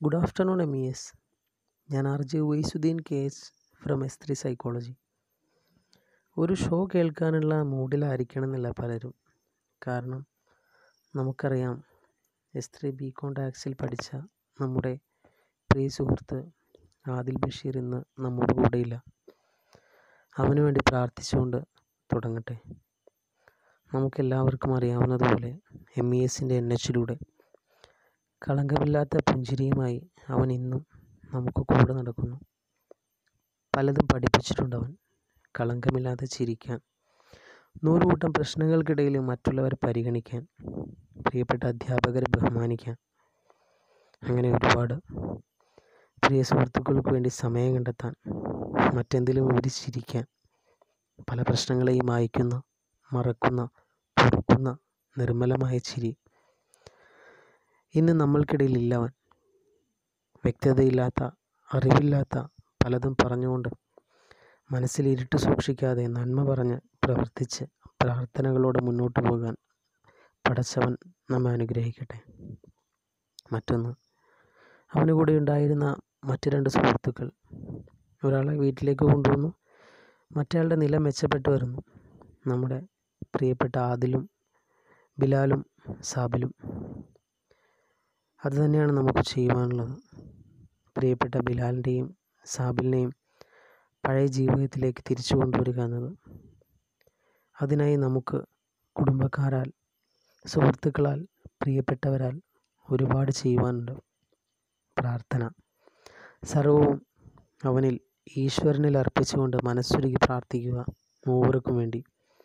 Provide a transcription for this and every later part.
good afternoon M E S ഞാൻ R J Uvaisuddin K S from S three psychology ഒരു show കേൾക്കാനുള്ള മൂഡിലായിരിക്കണം എന്നില്ല പലരും കാരണം നമുക്കറിയാം എസ് ത്രീ ബി കോം ടാക്സിൽ പഠിച്ച നമ്മുടെ പ്രിയ സുഹൃത്ത് ആദിൽ ബഷീർ ഇന്ന് നമ്മുടെ കൂടെയില്ല അവന് വേണ്ടി പ്രാർത്ഥിച്ചുകൊണ്ട് തുടങ്ങട്ടെ നമുക്കെല്ലാവർക്കും അറിയാവുന്നതുപോലെ എം ഇ എസിൻ്റെ എൻ എച്ചിലൂടെ കളങ്കമില്ലാത്ത പുഞ്ചിരിയുമായി അവൻ ഇന്നും നമുക്ക് കൂടെ നടക്കുന്നു പലതും പഠിപ്പിച്ചിട്ടുണ്ട് അവൻ കളങ്കമില്ലാതെ ചിരിക്കാൻ നൂറുകൂട്ടം പ്രശ്നങ്ങൾക്കിടയിൽ മറ്റുള്ളവരെ പരിഗണിക്കാൻ പ്രിയപ്പെട്ട അധ്യാപകരെ ബഹുമാനിക്കാൻ അങ്ങനെ ഒരുപാട് പ്രിയ സുഹൃത്തുക്കൾക്ക് വേണ്ടി സമയം കണ്ടെത്താൻ മറ്റെന്തിലും ഉപരി ചിരിക്കാൻ പല പ്രശ്നങ്ങളെയും മായ്ക്കുന്ന മറക്കുന്ന പൊറുക്കുന്ന നിർമ്മലമായ ചിരി ഇന്ന് നമ്മൾക്കിടയിൽ ഇല്ലവൻ വ്യക്തതയില്ലാത്ത അറിവില്ലാത്ത പലതും പറഞ്ഞുകൊണ്ട് മനസ്സിൽ ഇരുട്ട് സൂക്ഷിക്കാതെ നന്മ പറഞ്ഞ് പ്രവർത്തിച്ച് പ്രാർത്ഥനകളോടെ മുന്നോട്ട് പോകാൻ പടച്ചവൻ നമ്മെ അനുഗ്രഹിക്കട്ടെ മറ്റൊന്ന് അവന് കൂടെ ഉണ്ടായിരുന്ന മറ്റു രണ്ട് സുഹൃത്തുക്കൾ ഒരാളെ വീട്ടിലേക്ക് കൊണ്ടുവന്നു മറ്റയാളുടെ നില മെച്ചപ്പെട്ടു വരുന്നു നമ്മുടെ പ്രിയപ്പെട്ട ആദിലും ബിലാലും സാബിലും അതുതന്നെയാണ് നമുക്ക് ചെയ്യുവാനുള്ളത് പ്രിയപ്പെട്ട ബിലാലിൻ്റെയും സാബിലിനെയും പഴയ ജീവിതത്തിലേക്ക് തിരിച്ചു കൊണ്ടുവരിക എന്നത് അതിനായി നമുക്ക് കുടുംബക്കാരാൽ സുഹൃത്തുക്കളാൽ പ്രിയപ്പെട്ടവരാൽ ഒരുപാട് ചെയ്യുവാനുണ്ട് പ്രാർത്ഥന സർവവും അവനിൽ ഈശ്വരനിൽ അർപ്പിച്ചുകൊണ്ട് മനസ്സൊരുക്കി പ്രാർത്ഥിക്കുക മൂവർക്കും വേണ്ടി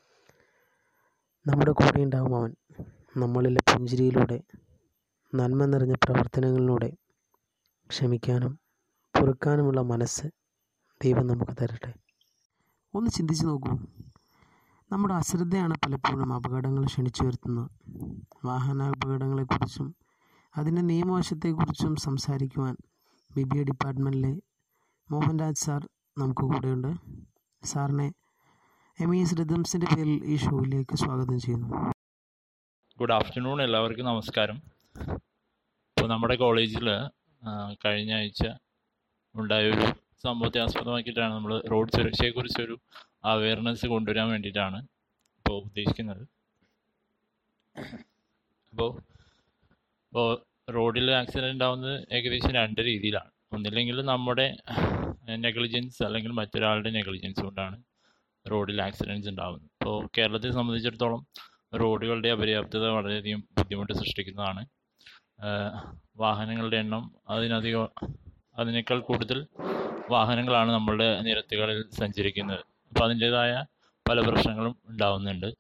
നമ്മുടെ കൂടെ ഉണ്ടാവും അവൻ നമ്മളിലെ പുഞ്ചിരിയിലൂടെ നന്മ നിറഞ്ഞ പ്രവർത്തനങ്ങളിലൂടെ ക്ഷമിക്കാനും പൊറുക്കാനുമുള്ള മനസ്സ് ദൈവം നമുക്ക് തരട്ടെ ഒന്ന് ചിന്തിച്ച് നോക്കൂ നമ്മുടെ അശ്രദ്ധയാണ് പലപ്പോഴും അപകടങ്ങൾ ക്ഷണിച്ചു വരുത്തുന്നത് വാഹന അപകടങ്ങളെക്കുറിച്ചും അതിൻ്റെ നിയമവശത്തെക്കുറിച്ചും സംസാരിക്കുവാൻ ബി ബി എ ഡിപ്പാർട്ട്മെൻറ്റിലെ മോഹൻരാജ് സാർ നമുക്ക് കൂടെയുണ്ട് സാറിനെ എം ഇ എസ് റിതംസിൻ്റെ പേരിൽ ഈ ഷോയിലേക്ക് സ്വാഗതം ചെയ്യുന്നു ഗുഡ് ആഫ്റ്റർനൂൺ എല്ലാവർക്കും നമസ്കാരം ഇപ്പോൾ നമ്മുടെ കോളേജിൽ കഴിഞ്ഞ ആഴ്ച ഉണ്ടായൊരു സംഭവത്തെ ആസ്പദമാക്കിയിട്ടാണ് നമ്മൾ റോഡ് സുരക്ഷയെക്കുറിച്ചൊരു അവയർനെസ് കൊണ്ടുവരാൻ വേണ്ടിയിട്ടാണ് ഇപ്പോൾ ഉദ്ദേശിക്കുന്നത് അപ്പോൾ ഇപ്പോൾ റോഡിൽ ആക്സിഡൻ്റ് ഉണ്ടാവുന്നത് ഏകദേശം രണ്ട് രീതിയിലാണ് ഒന്നില്ലെങ്കിൽ നമ്മുടെ നെഗ്ലിജൻസ് അല്ലെങ്കിൽ മറ്റൊരാളുടെ നെഗ്ലിജൻസ് കൊണ്ടാണ് റോഡിൽ ആക്സിഡൻറ്റ്സ് ഉണ്ടാകുന്നത് ഇപ്പോൾ കേരളത്തെ സംബന്ധിച്ചിടത്തോളം റോഡുകളുടെ അപര്യാപ്തത വളരെയധികം ബുദ്ധിമുട്ട് സൃഷ്ടിക്കുന്നതാണ് വാഹനങ്ങളുടെ എണ്ണം അതിനധികം അതിനേക്കാൾ കൂടുതൽ വാഹനങ്ങളാണ് നമ്മളുടെ നിരത്തുകളിൽ സഞ്ചരിക്കുന്നത് അപ്പോൾ അതിൻ്റേതായ പല പ്രശ്നങ്ങളും ഉണ്ടാവുന്നുണ്ട്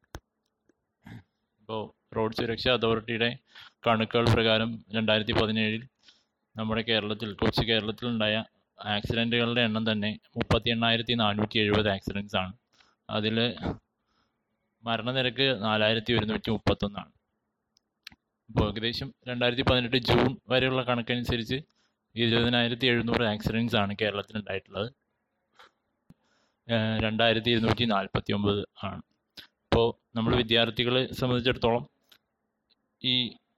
ഇപ്പോൾ റോഡ് സുരക്ഷാ അതോറിറ്റിയുടെ കണക്കുകൾ പ്രകാരം രണ്ടായിരത്തി പതിനേഴിൽ നമ്മുടെ കേരളത്തിൽ കൊച്ചു കേരളത്തിലുണ്ടായ ആക്സിഡൻറ്റുകളുടെ എണ്ണം തന്നെ മുപ്പത്തി എണ്ണായിരത്തി നാനൂറ്റി എഴുപത് ആക്സിഡൻറ്റ്സ് ആണ് അതിൽ മരണനിരക്ക് നാലായിരത്തി ഒരുന്നൂറ്റി മുപ്പത്തൊന്നാണ് ഇപ്പോൾ ഏകദേശം രണ്ടായിരത്തി പതിനെട്ട് ജൂൺ വരെയുള്ള കണക്കനുസരിച്ച് ഇരുപതിനായിരത്തി എഴുന്നൂറ് ആക്സിഡൻറ്റ്സ് ആണ് കേരളത്തിൽ ഉണ്ടായിട്ടുള്ളത് രണ്ടായിരത്തി ഇരുന്നൂറ്റി നാൽപ്പത്തി ഒമ്പത് ആണ് ഇപ്പോൾ നമ്മൾ വിദ്യാർത്ഥികളെ സംബന്ധിച്ചിടത്തോളം ഈ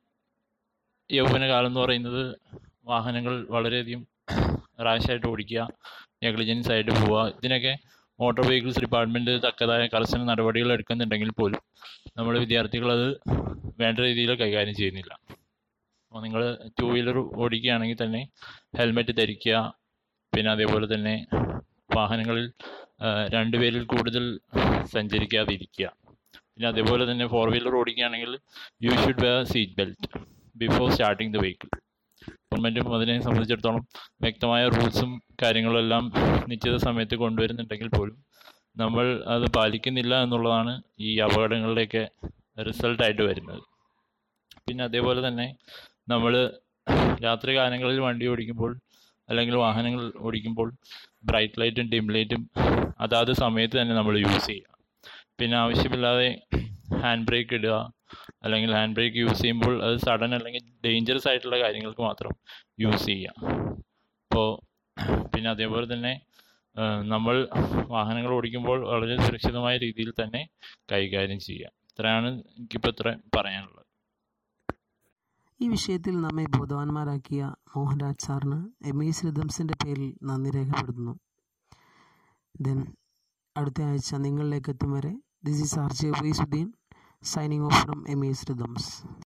യൗവനകാലം എന്ന് പറയുന്നത് വാഹനങ്ങൾ വളരെയധികം റാഷായിട്ട് ഓടിക്കുക നെഗ്ലിജൻസ് ആയിട്ട് പോവുക ഇതിനൊക്കെ മോട്ടോർ വെഹിക്കിൾസ് ഡിപ്പാർട്ട്മെൻറ്റ് തക്കതായ കർശന നടപടികൾ എടുക്കുന്നുണ്ടെങ്കിൽ പോലും നമ്മുടെ വിദ്യാർത്ഥികൾ അത് വേണ്ട രീതിയിൽ കൈകാര്യം ചെയ്യുന്നില്ല അപ്പോൾ നിങ്ങൾ ടു വീലർ ഓടിക്കുകയാണെങ്കിൽ തന്നെ ഹെൽമെറ്റ് ധരിക്കുക പിന്നെ അതേപോലെ തന്നെ വാഹനങ്ങളിൽ രണ്ട് പേരിൽ കൂടുതൽ സഞ്ചരിക്കാതിരിക്കുക പിന്നെ അതേപോലെ തന്നെ ഫോർ വീലർ ഓടിക്കുകയാണെങ്കിൽ you should wear seat belt before starting the vehicle ഗവൺമെൻറ്റും അതിനെ സംബന്ധിച്ചിടത്തോളം വ്യക്തമായ റൂൾസും കാര്യങ്ങളും എല്ലാം നിശ്ചിത സമയത്ത് കൊണ്ടുവരുന്നുണ്ടെങ്കിൽ പോലും നമ്മൾ അത് പാലിക്കുന്നില്ല എന്നുള്ളതാണ് ഈ അപകടങ്ങളുടെയൊക്കെ റിസൾട്ടായിട്ട് വരുന്നത് പിന്നെ അതേപോലെ തന്നെ നമ്മൾ രാത്രി കാലങ്ങളിൽ വണ്ടി ഓടിക്കുമ്പോൾ അല്ലെങ്കിൽ വാഹനങ്ങൾ ഓടിക്കുമ്പോൾ ബ്രൈറ്റ് ലൈറ്റും ഡിം ലൈറ്റും അതാത് സമയത്ത് തന്നെ നമ്മൾ യൂസ് ചെയ്യുക പിന്നെ ആവശ്യമില്ലാതെ ഹാൻഡ് ബ്രേക്ക് ഇടുക അല്ലെങ്കിൽ ഹാൻഡ് ബ്രേക്ക് യൂസ് ചെയ്യുമ്പോൾ അത് സഡൻ അല്ലെങ്കിൽ ഡേഞ്ചറസ് ആയിട്ടുള്ള കാര്യങ്ങൾക്ക് മാത്രം യൂസ് ചെയ്യുക അപ്പോൾ പിന്നെ അതേപോലെ തന്നെ നമ്മൾ വാഹനങ്ങൾ ഓടിക്കുമ്പോൾ വളരെ സുരക്ഷിതമായ രീതിയിൽ തന്നെ കൈകാര്യം ചെയ്യുക ഇത്രയാണ് എനിക്കിപ്പോൾ ഇത്ര പറയാനുള്ളത് ഈ വിഷയത്തിൽ നമ്മെ ബോധവാന്മാരാക്കിയ മോഹൻരാജ് സാറിന് എം ഇ റിതംസിൻ്റെ പേരിൽ നന്ദി രേഖപ്പെടുത്തുന്നു ദെൻ അടുത്ത ആഴ്ച നിങ്ങളിലേക്ക് എത്തും വരെ this is R J Vaisuddin signing off from M E rhythms